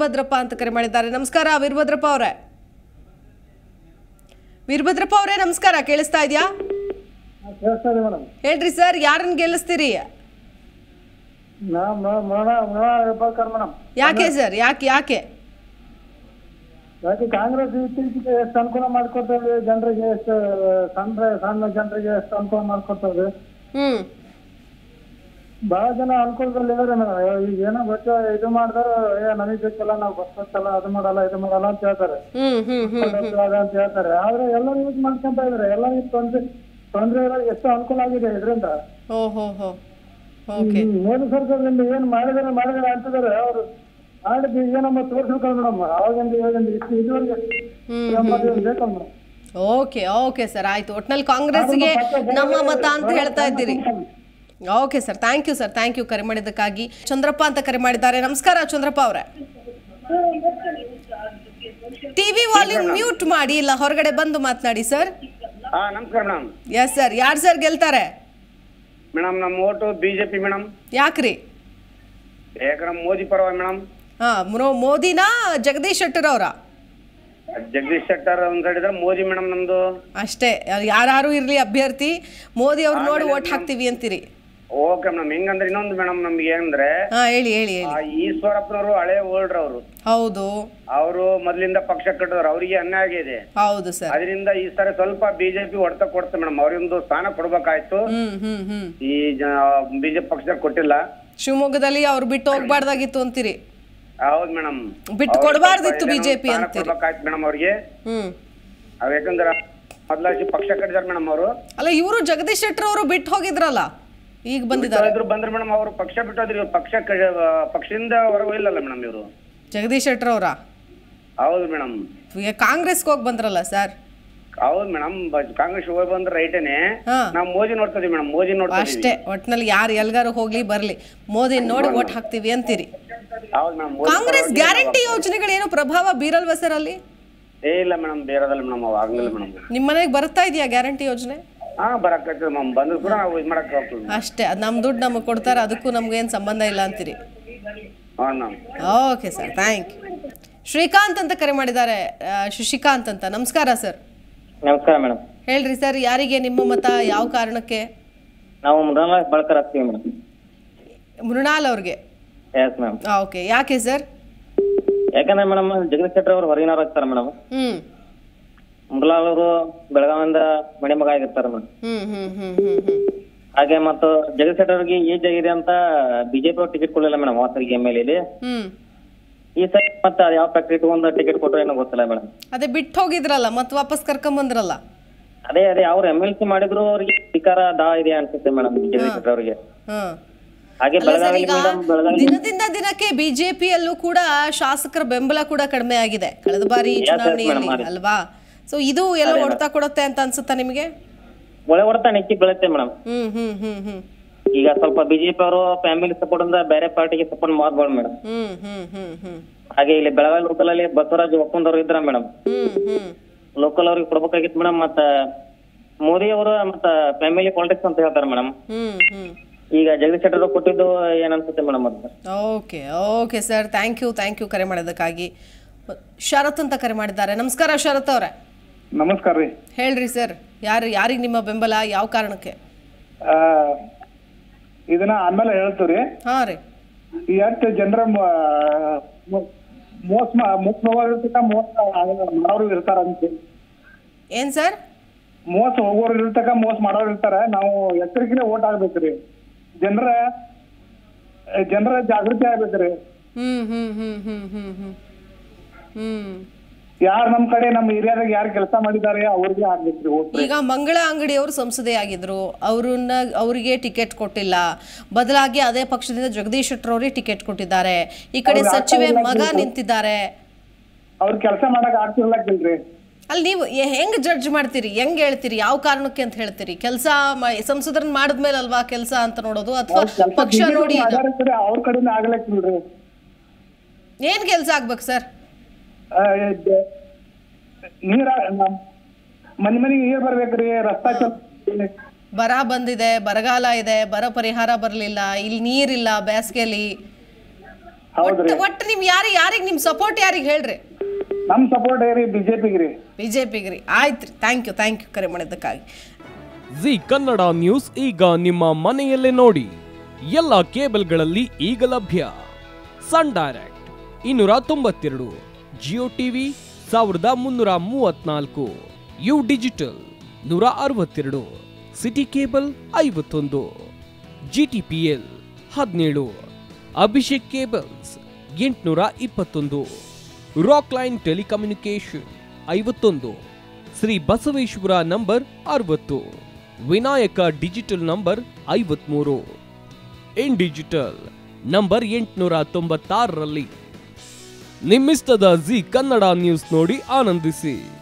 ವೀರಭದ್ರಪ್ಪ ಅಂತ ಕರೆ ಮಾಡಿದ್ದಾರೆ ನಮಸ್ಕಾರ ವೀರಭದ್ರಪ್ಪ ಅವರೇ ವೀರಭದ್ರಪ್ಪ ಅವರೇ ನಮಸ್ಕಾರ ಕೇಳಿಸ್ತಾ ಇದೆಯಾ ಕೇಳಿಸ್ತಾ ಇದೆ ಮೇಡಮ್ ಹೇಳ್ರಿ ಸರ್ ಯಾರನ್ನ ಗೆಲ್ಲಿಸ್ತೀರಿ ನಾ ಮರಣ ಮರಣ ಹೇಳ್ಬೇಕಾರೆ ಮೇಡಮ್ ಯಾಕೆ ಸರ್ ಯಾಕೆ ಯಾಕೆ ಯಾಕೆ ಕಾಂಗ್ರೆಸ್ ಇತ್ತೀಚೆಗೆ ಎಷ್ಟು ಅನುಕೂಲ ಮಾಡ್ಕೊಡ್ತದೆ ಜನರಿಗೆ ಎಷ್ಟು ಸಣ್ಣ ಸಣ್ಣ ಜನರಿಗೆ ಎಷ್ಟು ಅನುಕೂಲ ಮಾಡ್ಕೊಡ್ತದೆ ಹ್ಮ್ ಬಹಳ ಜನ ಅನುಕೂಲದಲ್ಲಿ ಇದಾರೆ ಮೇಡಮ್ ಈಗ ಏನೋ ಗೊತ್ತ ಇದು ಮಾಡಿದಾರೆ ಏ ನಮಗೆ ಬೇಕಲ್ಲ ನಾವು ಗೊತ್ತಲ್ಲ ಅದು ಮಾಡಲ್ಲ ಇದು ಮಾಡಲ್ಲ ಅಂತ ಹೇಳ್ತಾರೆ ಹ್ಮ್ ಹ್ಮ್ ಹ್ಮ್ ಅದ ಅಂತ ಹೇಳ್ತಾರೆ ಆದ್ರೆ ಎಲ್ಲರೂ ಯೂಸ್ ಮಾಡ್ಕೊಂತ ಇದಾರೆ ಎಲ್ಲರಿಗೂ ತೊಂದ್ರೆ ತೊಂದ್ರೆ ಇರೋದು ಎಷ್ಟು ಅನುಕೂಲ ಆಗಿದೆ ಇದರಿಂದ ಓ ಹೋ ಹೋ ಓಕೆ ಮೋದಿ ಸರ್ಕಾರದಿಂದ ಏನ್ ಮಾಡಿದಾರೆ ಮಾಡಿದಾರೆ ಅಂತಿದ್ದಾರೆ ಅವರು ಮಾಡಿದ್ದು ಏನಮ್ಮ ತೋರಿಸ್ಬೇಕಲ್ಲ ಮೇಡಮ್ ಅವಾಗಿಂದ ಇವಾಗಿಂದ ಇಷ್ಟು ಇದುವರೆಗೆ ಬೇಕಲ್ಲ ಮೇಡಮ್ ಓಕೆ ಓಕೆ ಸರ್ ಆಯ್ತು ಒಟ್ನಲ್ಲಿ ಕಾಂಗ್ರೆಸ್ಗೆ ನಮ್ಮ ಮತ ಅಂತ ಹೇಳ್ತಾ ಇದ್ದೀರಿ okay sir thank you sir thank you ಕರೆ ಮಾಡಿದ್ದಕ್ಕಾಗಿ ಚಂದ್ರಪ್ಪ ಅಂತ ಕರೆ ಮಾಡಿದ್ದಾರೆ ನಮಸ್ಕಾರ ಚಂದ್ರಪ್ಪ ಅವರೇ ಟಿವಿ ವಾಲ್ಯೂಮ್ ಮ್ಯೂಟ್ ಮಾಡಿ ಇಲ್ಲ ಹೊರಗಡೆ ಬಂದು ಮಾತನಾಡಿ ಸರ್ ಹಾ ನಮಸ್ಕಾರ ಮೇಡಮ್ ಎಸ್ ಸರ್ ಯಾರು ಸರ್ ಗೆಲ್ತಾರೆ ಮೇಡಮ್ ನಮ್ಮ ಓಟು ಬಿಜೆಪಿ ಮೇಡಮ್ ಯಾಕ್ರಿ ಯಾಕಂದ್ರೆ ಮೋದಿ ಪರವ ಮೇಡಮ್ ಹಾ ಮೊ- ಮೋದಿನಾ ಜಗದೀಶ್ ಶೆಟ್ಟರ್ ಅವರ ಜಗದೀಶ್ ಶೆಟ್ಟರ್ ಒಂದ್ ಸೈಡ್ ಇದ್ರೆ ಮೋದಿ ಮೇಡಮ್ ನಮ್ದು ಅಷ್ಟೇ ಯಾರು ಇರ್ಲಿ ಅಭ್ಯರ್ಥಿ ಮೋದಿ ಅವ್ರು ನೋಡಿ ಓಟ್ ಹಾಕ್ತೀವಿ ಅಂತೀರಿ ಓಕೆ ಮೇಡಮ್ ಹೆಂಗಂದ್ರೆ ಇನ್ನೊಂದು ಮೇಡಮ್ ನಮ್ಗೆ ಏನಂದ್ರೆ ಹಾ ಹೇಳಿ ಹೇಳಿ ಹೇಳಿ ಆ ಈಶ್ವರಪ್ಪನವರು ಹಳೆ ಓಲ್ಡ್ರ ಅವರು ಹೌದು ಅವರು ಮೊದ್ಲಿಂದ ಪಕ್ಷ ಕಟ್ಟಿದ್ರು ಅವರಿಗೆ ಅನ್ಯಾಯ ಆಗಿದೆ ಹೌದು ಸರ್ ಅದರಿಂದ ಈ ಸರಿ ಸ್ವಲ್ಪ ಬಿಜೆಪಿ ಹೊಡೆತ ಕೊಡ್ತೆ ಮೇಡಮ್ ಅವ್ರಿಗೊಂದು ಸ್ಥಾನ ಕೊಡ್ಬೇಕಾಯ್ತು ಹ್ಮ್ ಹ್ಮ್ ಹ್ಮ್ ಈ ಬಿಜೆಪಿ ಪಕ್ಷದಲ್ಲಿ ಕೊಟ್ಟಿಲ್ಲ ಶಿವಮೊಗ್ಗದಲ್ಲಿ ಅವ್ರು ಬಿಟ್ಟು ಹೋಗ್ಬಾರ್ದಾಗಿತ್ತು ಅಂತೀರಿ ಹೌದು ಮೇಡಮ್ ಬಿಟ್ಟು ಕೊಡ್ಬಾರ್ದಿತ್ತು ಬಿಜೆಪಿ ಅಂತೀರಿ ಕೊಡ್ಬೇಕಾಯ್ತು ಮೇಡಮ್ ಅವ್ರಿಗೆ ಹ್ಮ್ ಅವ್ ಯಾಕಂದ್ರೆ ಮೊದ್ಲಾಗಿ ಪಕ್ಷ ಕಟ್ಟಿದಾರೆ ಮೇಡಮ್ ಅವರು ಅಲ್ಲ ಇವರು ಜಗದೀಶ್ ಶೆಟ್ಟರ್ ಅವರು ಬಿಟ್ಟು ಹೋಗಿದ್ರಲ್ಲ ಈಗ ಬಂದಿದ್ದಾರೆ ಇದ್ರು ಬಂದ್ರೆ ಮೇಡಮ್ ಅವರು ಪಕ್ಷ ಬಿಟ್ಟೋದ್ರಿ ಇವ್ರು ಪಕ್ಷ ಕ- ಪಕ್ಷದಿಂದ ಹೊರಗೆ ಇಲ್ಲಲ್ಲ ಮೇಡಮ್ ಇವರು ಜಗದೀಶ್ ಶೆಟ್ಟರ್ ಅವರ ಹೌದು ಮೇಡಮ್ ಕಾಂಗ್ರೆಸ್ಗೆ ಹೋಗಿ ಬಂದ್ರಲ್ಲ ಸರ್ ಹೌದು ಮೇಡಮ್ ಕಾಂಗ್ರೆಸ್ ಹೋಗಿ ಬಂದ್ರೆ ರೈಟೇನೆ ಹಾ. ನಾವು ಮೋದಿ ನೋಡ್ತಾ ಇದೀವಿ ಮೇಡಮ್ ಮೋದಿ ನೋಡ್ತಾ ಇದೀವಿ ಅಷ್ಟೇ ಒಟ್ನಲ್ಲಿ ಯಾರು ಎಲ್ಗಾರು ಹೋಗ್ಲಿ ಬರ್ಲಿ ಮೋದಿ ನೋಡಿ ಓಟ್ ಹಾಕ್ತೀವಿ ಅಂತೀರಿ ಹೌದು ಮೇಡಮ್ ಕಾಂಗ್ರೆಸ್ ಗ್ಯಾರಂಟಿ ಯೋಜನೆಗಳೇನು ಪ್ರಭಾವ ಬೀರಲ್ವಾ ಸರ್ ಅಲ್ಲಿ ಏ ಇಲ್ಲ ಮೇಡಮ್ ಬೇರೆದಲ್ಲ ಮೇಡಮ್ ಅವು ಆಗಲಿಲ್ಲ ಮೇಡಮ್ ನಿಮ್ಮ ಮನೆಗೆ ಬರ್ತಾ ಇದೆಯಾ ಗ್ಯಾರಂಟಿ ಯೋಜನೆ ಹಾ ಬರಕತ್ತದ ಮ್ಯಾಮ್ ಬಂದ್ರು ಕೂಡ ನಾವು ಇದು ಮಾಡಕ್ ಹೋಗ್ತೀವಿ ಅಷ್ಟೇ ಅದು ನಮ್ಮ ದುಡ್ಡು ನಮಗೆ ಕೊಡ್ತಾರೆ ಅದಕ್ಕೂ ನಮ್ಗೇನು ಸಂಬಂಧ ಇಲ್ಲ ಅಂತೀರಿ ಹಾ ma'am okay sir thank you Srikanth ಅಂತ ಕರೆ ಮಾಡಿದ್ದಾರೆ ಆ, ಶಶಿಕಾಂತ್ ಅಂತ ನಮಸ್ಕಾರ ಸರ್ ನಮಸ್ಕಾರ ಮೇಡಮ್ ಹೇಳ್ರಿ ಸರ್ ಯಾರಿಗೆ ನಿಮ್ಮ ಮತ ಯಾವ ಕಾರಣಕ್ಕೆ ನಾವು ಮೃಣಾಲ ಬಳಕರ್ ಆಗ್ತೀವಿ ಮೇಡಮ್ ಮೃಣಾಲ್ ಅವ್ರಿಗೆ ಎಸ್ ಮ್ಯಾಮ್ ಓಕೆ ಯಾಕೆ ಸರ್ ಯಾಕಂದ್ರೆ ಮೇಡಮ್ ಜಗದೀಶ್ ಶೆಟ್ಟರ್ ಅವರು ಹೊರಗಿನವ್ರು ಆಗ್ತಾರೆ ಮೇಡಮ್ ಹ್ಮ್ ಮೃಣಾಲ್ ಅವರು ಬೆಳಗಾವಿಯಿಂದ ಮನೆ ಮಗ ಆಗಿರ್ತಾರೆ ಮೇಡಮ್ ಹ್ಮ್ ಹ್ಮ್ ಹ್ಮ್ ಹ್ಮ್ ಹ್ಮ್ ಹಾಗೆ ಮತ್ತು ಜಗದೀಶ್ ಶೆಟ್ಟರ್ ಅವ್ರಿಗೆ ಏಜ್ ಆಗಿದೆ ಅಂತ ಬಿಜೆಪಿ ಅವ್ರು ಟಿಕೆಟ್ ಕೊಡಲಿಲ್ಲ ಮೇಡಮ್ ವಾಸರಿಗೆ ಎಮ್ ಎಲ್ ಎಲ್ಲಿ ಹ್ಮ್ ಈ ಸರಿ ಮತ್ತೆ ಯಾವ ಫ್ಯಾಕ್ಟ್ರಿ ಇಟ್ಕೊಂಡು ಟಿಕೆಟ್ ಕೊಟ್ಟರು ಏನೋ ಗೊತ್ತಿಲ್ಲ ಮೇಡಮ್ ಅದೇ ಬಿಟ್ಟು ಹೋಗಿದ್ರಲ್ಲ ಮತ್ತೆ ವಾಪಸ್ ಕರ್ಕೊಂಬಂದ್ರಲ್ಲ ಅದೇ ಅದೇ ಅವ್ರು ಎಮ್ ಎಲ್ ಸಿ ಮಾಡಿದ್ರು ಅವ್ರಿಗೆ ಅಧಿಕಾರ ದಾ ಇದೆ ಅನ್ಸುತ್ತೆ ಮೇಡಮ್ ಜಗದೀಶ್ ಶೆಟ್ಟರ್ ಅವರಿಗೆ ಹಾ ಹಾಗೆ ಅಲ್ಲ ಸರ್ ಬೆಳಗಾವಿ ಈಗ ಮೇಡಮ್ ಬೆಳಗಾವಿ ದಿನದಿಂದ ದಿನಕ್ಕೆ ಬಿಜೆಪಿಯಲ್ಲೂ ಕೂಡ ಶಾಸಕರ ಬೆಂಬಲ ಕೂಡ ಕಡಿಮೆ ಆಗಿದೆ ಕಳೆದ ಬಾರಿ ಚುನಾವಣೆಯಲ್ಲಿ madam, ಅಲ್ವಾ ಸೊ ಇದು ಎಲ್ಲ ಹೊಡ್ತಾ ಕೊಡುತ್ತೆ ಅಂತ ಅನ್ಸುತ್ತಾ ನಿಮಗೆ ಒಳ್ಳೆ ಹೊಡೆತ ನೆಚ್ಚಿ ಬೀಳುತ್ತೆ ಮೇಡಮ್ ಹ್ಮ್ ಹ್ಮ್ ಹ್ಮ್ ಹ್ಮ್ ಈಗ ಸ್ವಲ್ಪ ಬಿಜೆಪಿ ಅವರು ಫ್ಯಾಮಿಲಿ ಸಪೋರ್ಟ್ ಇಂದ ಬೇರೆ ಪಾರ್ಟಿಗೆ ಸಪೋರ್ಟ್ ಮಾಡಬಾರ್ದು ಮೇಡಮ್ ಹ್ಮ್ ಹ್ಮ್ ಹ್ಮ್ ಹ್ಮ್ ಹಾಗೆ ಇಲ್ಲಿ ಬೆಳಗಾವಿ ಲೋಕಲ್ ಅಲ್ಲಿ ಬಸವರಾಜ್ ಒಪ್ಪಂದವ್ರು ಇದ್ರ ಮೇಡಮ್ ಹ್ಮ್ ಹ್ಮ್ ಲೋಕಲ್ ಅವ್ರಿಗೆ ಕೊಡ್ಬೇಕಾಗಿತ್ತು ಮೇಡಮ್ ಮತ್ತ ಮೋದಿ ಅವರು ಮತ್ತ ಫ್ಯಾಮಿಲಿ ಪಾಲಿಟಿಕ್ಸ್ ಅಂತ ಹೇಳ್ತಾರೆ ಮೇಡಮ್ ಹ್ಮ್ ಹ್ಮ್ ಈಗ ಜಗದೀಶ್ ಶೆಟ್ಟರ್ ಅವ್ರು ಕೊಟ್ಟಿದ್ದು ಏನ್ ಅನ್ಸುತ್ತೆ ಮೇಡಮ್ ಅದು okay okay sir thank you thank you ಕರೆ ಮಾಡೋದಕ್ಕಾಗಿ ಶರತ್ ಅಂತ ಕರೆ ಮಾಡಿದ್ದಾರೆ ನಮಸ್ಕಾರ ಶರತ್ ಅವರೇ ನಮಸ್ಕಾರ ರೀ ಹೇಳ್ರಿ ಸರ್ ಯಾರು ಯಾರಿಗೆ ನಿಮ್ಮ ಬೆಂಬಲ ಯಾವ ಕಾರಣಕ್ಕೆ ಆ, ಇದನ್ನ ಆಮೇಲೆ ಹೇಳ್ತೀವಿ ಹಾ ರೀ ಎಷ್ಟು ಜನರ ಮೋಸ ಮೋಸ ಹೋಗೋರ್ಕಿಂತ ಮೋಸ ಮಾಡೋರು ಇರ್ತಾರ ಅಂತ ಏನ್ ಸರ್ ಮೋಸ ಹೋಗೋರು ಇರ್ತಕ ಮೋಸ ಮಾಡೋರು ಇರ್ತಾರ ನಾವು ಎಚ್ಚರಿಕೆಲೆ ಓಟ್ ಆಗ್ಬೇಕ್ರಿ ಜನರ ಜನರ ಜಾಗೃತಿ ಆಗ್ಬೇಕ್ರಿ ಹ್ಮ್ ಹ್ಮ್ ಹ್ಮ್ ಹ್ಮ್ ಹ್ಮ್ ಹ್ಮ್ ಹ್ಮ್ ಯಾರ್ ನಮ್ ಕಡೆ ನಮ್ ಏರಿಯಾದಾಗ ಯಾರು ಕೆಲಸ ಮಾಡಿದ್ದಾರೆ ಅವ್ರಿಗೆ ಆಗ್ಬೇಕ್ರಿ ಓಟ್ ಈಗ ಮಂಗಳ ಅಂಗಡಿಯವರು ಸಂಸದೆಯಾಗಿದ್ರು ಅವ್ರನ್ನ ಅವರಿಗೆ ಟಿಕೆಟ್ ಕೊಟ್ಟಿಲ್ಲ ಬದಲಾಗಿ ಅದೇ ಪಕ್ಷದಿಂದ ಜಗದೀಶ್ ಶೆಟ್ಟರ್ ಅವರಿಗೆ ಟಿಕೆಟ್ ಕೊಟ್ಟಿದ್ದಾರೆ ಈ ಕಡೆ ಸಚಿವೆ ಮಗ ನಿಂತಿದ್ದಾರೆ ಅವ್ರ ಕೆಲಸ ಮಾಡಕ್ ಆಗ್ತಿರ್ಲಕ್ಕಿಲ್ರಿ ಅಲ್ಲಿ ನೀವು ಎ- ಹೆಂಗ್ ಜಡ್ಜ್ ಮಾಡ್ತೀರಿ ಹೆಂಗ್ ಹೇಳ್ತೀರಿ ಯಾವ ಕಾರಣಕ್ಕೆ ಅಂತ ಹೇಳ್ತೀರಿ ಕೆಲಸ ಸಂಸದರನ್ನ ಮಾಡಿದ್ಮೇಲೆ ಅಲ್ವಾ ಕೆಲಸ ಅಂತ ನೋಡೋದು ಅಥವಾ ಕೆಲ್ಸ ಪಕ್ಷ ನೋಡಿ ಇದು? ಮಾಡ್ಯಾರ ಕಡೆ ಅವ್ರ ಕಡೆನೇ ಆಗ್ಲಕ್ಕಿಲ್ರಿ ಏನ್ ಕೆಲಸ ಆಗ್ಬೇಕು ಸರ್ ಆ, ಇದ್- ನೀರ ನಮ್ ಮನಿ ಮನಿಗೆ ನೀರ್ ಬರ್ಬೇಕ್ರಿ ರಸ್ತಾ ಚಲ್ ಬರ ಬಂದಿದೆ ಬರಗಾಲ ಇದೆ ಬರ ಪರಿಹಾರ ಬರಲಿಲ್ಲ ಇಲ್ಲಿ ನೀರಿಲ್ಲ ಬೇಸಿಗೆಯಲ್ಲಿ ಹೌದ್ರಿ ಒಟ್ಟು ಒಟ್ಟು ನಿಮ್ ಯಾರಿಗೆ ಯಾರಿಗೆ ನಿಮ್ ಸಪೋರ್ಟ್ ಯಾರಿಗೆ ಹೇಳ್ರಿ ನಮ್ ಸಪೋರ್ಟ್ ಏರಿ ಬಿಜೆಪಿಗೆ ರೀ ಬಿಜೆಪಿಗೆ ರೀ ಆಯ್ತು ರೀ ಥ್ಯಾಂಕ್ ಯು ಥ್ಯಾಂಕ್ ಯು ಕರೆ ಮಾಡಿದ್ದಕ್ಕಾಗಿ ಜಿ ಕನ್ನಡ ನ್ಯೂಸ್ ಈಗ ನಿಮ್ಮ ಮನೆಯಲ್ಲೇ ನೋಡಿ ಎಲ್ಲ ಕೇಬಲ್ಗಳಲ್ಲಿ ಈಗ ಲಭ್ಯ ಸನ್ ಡೈರೆಕ್ಟ್ ಇನ್ನೂರ ತೊಂಬತ್ತೆರಡು ಜಿಯೋ ಟಿವಿ ಸಾವಿರದ ಮುನ್ನೂರ ಮೂವತ್ನಾಲ್ಕು ಯು ಡಿಜಿಟಲ್ ನೂರ ಅರವತ್ತೆರಡು ಸಿಟಿ ಕೇಬಲ್ ಐವತ್ತೊಂದು ಜಿ ಟಿ ಪಿ ಎಲ್ ಹದಿನೇಳು ಅಭಿಷೇಕ್ ಕೇಬಲ್ಸ್ ಎಂಟುನೂರ ಇಪ್ಪತ್ತೊಂದು ರಾಕ್ ಲೈನ್ ಟೆಲಿಕಮ್ಯುನಿಕೇಶನ್ ಐವತ್ತೊಂದು ಶ್ರೀ ಬಸವೇಶ್ವರ ನಂಬರ್ ಅರವತ್ತು ವಿನಾಯಕ ಡಿಜಿಟಲ್ ನಂಬರ್ ಐವತ್ಮೂರು ಇನ್ ಡಿಜಿಟಲ್ ನಂಬರ್ ಎಂಟುನೂರ ತೊಂಬತ್ತಾರರಲ್ಲಿ ನಿಮ್ಮಿಸ್ತದ ಜಿ ಕನ್ನಡ ನ್ಯೂಸ್ ನೋಡಿ ಆನಂದಿಸಿ